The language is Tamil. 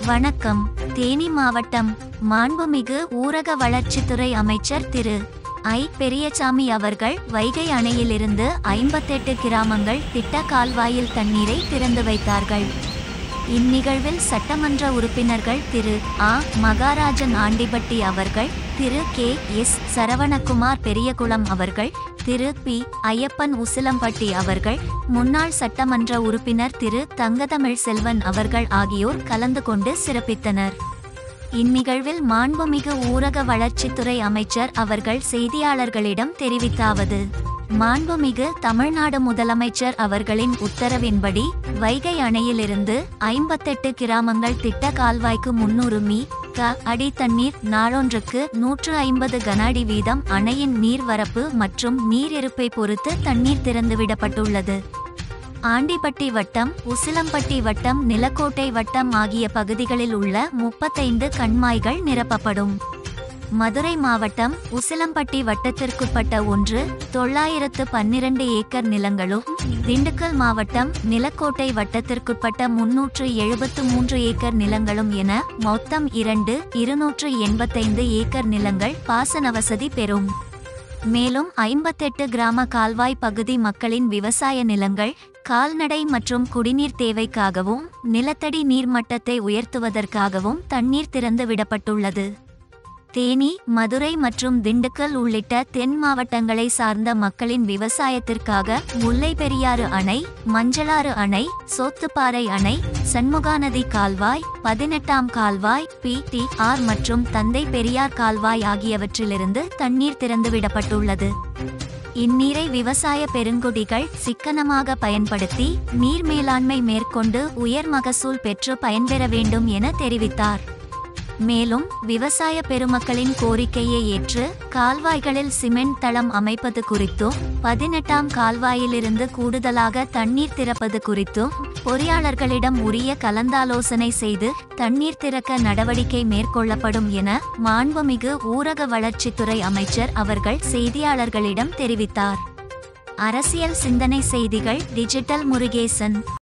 வணக்கம் தேனி மாவட்டம் மாண்புமிகு ஊரக வளர்ச்சித்துறை அமைச்சர் திரு ஐ பெரியசாமி அவர்கள் வைகை அணையிலிருந்து ஐம்பத்தெட்டு கிராமங்கள் திட்ட கால்வாயில் தண்ணீரை திறந்து வைத்தார்கள் இந்நிகழ்வில் சட்டமன்ற உறுப்பினர்கள் திரு ஆ மகாராஜன் ஆண்டிபட்டி அவர்கள் திரு கே எஸ் சரவணகுமார் பெரியகுளம் அவர்கள் திரு பி ஐயப்பன் உசிலம்பட்டி அவர்கள் முன்னாள் சட்டமன்ற உறுப்பினர் திரு தங்கதமிழ் செல்வன் அவர்கள் ஆகியோர் கலந்து கொண்டு சிறப்பித்தனர் இந்நிகழ்வில் மாண்புமிகு ஊரக வளர்ச்சித்துறை அமைச்சர் அவர்கள் செய்தியாளர்களிடம் தெரிவித்தாவது மாண்புமிகு தமிழ்நாடு முதலமைச்சர் அவர்களின் உத்தரவின்படி வைகை அணையிலிருந்து ஐம்பத்தெட்டு கிராமங்கள் திட்ட கால்வாய்க்கு முன்னூறு மீ க அடி தண்ணீர் நாளொன்றுக்கு நூற்று ஐம்பது கன அடி வீதம் அணையின் நீர்வரப்பு மற்றும் நீர் இருப்பை பொறுத்து தண்ணீர் திறந்துவிடப்பட்டுள்ளது ஆண்டிப்பட்டி வட்டம் உசிலம்பட்டி வட்டம் நிலக்கோட்டை வட்டம் ஆகிய பகுதிகளில் உள்ள முப்பத்தைந்து கண்மாய்கள் நிரப்பப்படும் மதுரை மாவட்டம் உசிலம்பட்டி வட்டத்திற்குட்பட்ட ஒன்று தொள்ளாயிரத்து பன்னிரண்டு ஏக்கர் நிலங்களும் திண்டுக்கல் மாவட்டம் நிலக்கோட்டை வட்டத்திற்குட்பட்ட முன்னூற்று எழுபத்து மூன்று ஏக்கர் நிலங்களும் என மொத்தம் இரண்டு இருநூற்று எண்பத்தைந்து ஏக்கர் நிலங்கள் பாசன வசதி பெறும் மேலும் ஐம்பத்தெட்டு கிராம கால்வாய் பகுதி மக்களின் விவசாய நிலங்கள் கால்நடை மற்றும் குடிநீர் தேவைக்காகவும் நிலத்தடி நீர்மட்டத்தை உயர்த்துவதற்காகவும் தண்ணீர் திறந்து விடப்பட்டுள்ளது தேனி மதுரை மற்றும் திண்டுக்கல் உள்ளிட்ட தென் மாவட்டங்களை சார்ந்த மக்களின் விவசாயத்திற்காக முல்லை பெரியாறு அணை மஞ்சளாறு அணை சோத்துப்பாறை அணை சண்முகாநதி கால்வாய் பதினெட்டாம் கால்வாய் பி டி ஆர் மற்றும் தந்தை பெரியார் கால்வாய் ஆகியவற்றிலிருந்து தண்ணீர் திறந்துவிடப்பட்டுள்ளது இந்நீரை விவசாய பெருங்குடிகள் சிக்கனமாக பயன்படுத்தி நீர் மேலாண்மை மேற்கொண்டு உயர் மகசூல் பெற்று பயன்பெற வேண்டும் என தெரிவித்தார் மேலும் விவசாய பெருமக்களின் கோரிக்கையை ஏற்று கால்வாய்களில் சிமெண்ட் தளம் அமைப்பது குறித்தும் பதினெட்டாம் கால்வாயிலிருந்து கூடுதலாக தண்ணீர் திறப்பது குறித்தும் பொறியாளர்களிடம் உரிய கலந்தாலோசனை செய்து தண்ணீர் திறக்க நடவடிக்கை மேற்கொள்ளப்படும் என மாண்புமிகு ஊரக வளர்ச்சித்துறை அமைச்சர் அவர்கள் செய்தியாளர்களிடம் தெரிவித்தார் அரசியல் சிந்தனை செய்திகள் டிஜிட்டல் முருகேசன்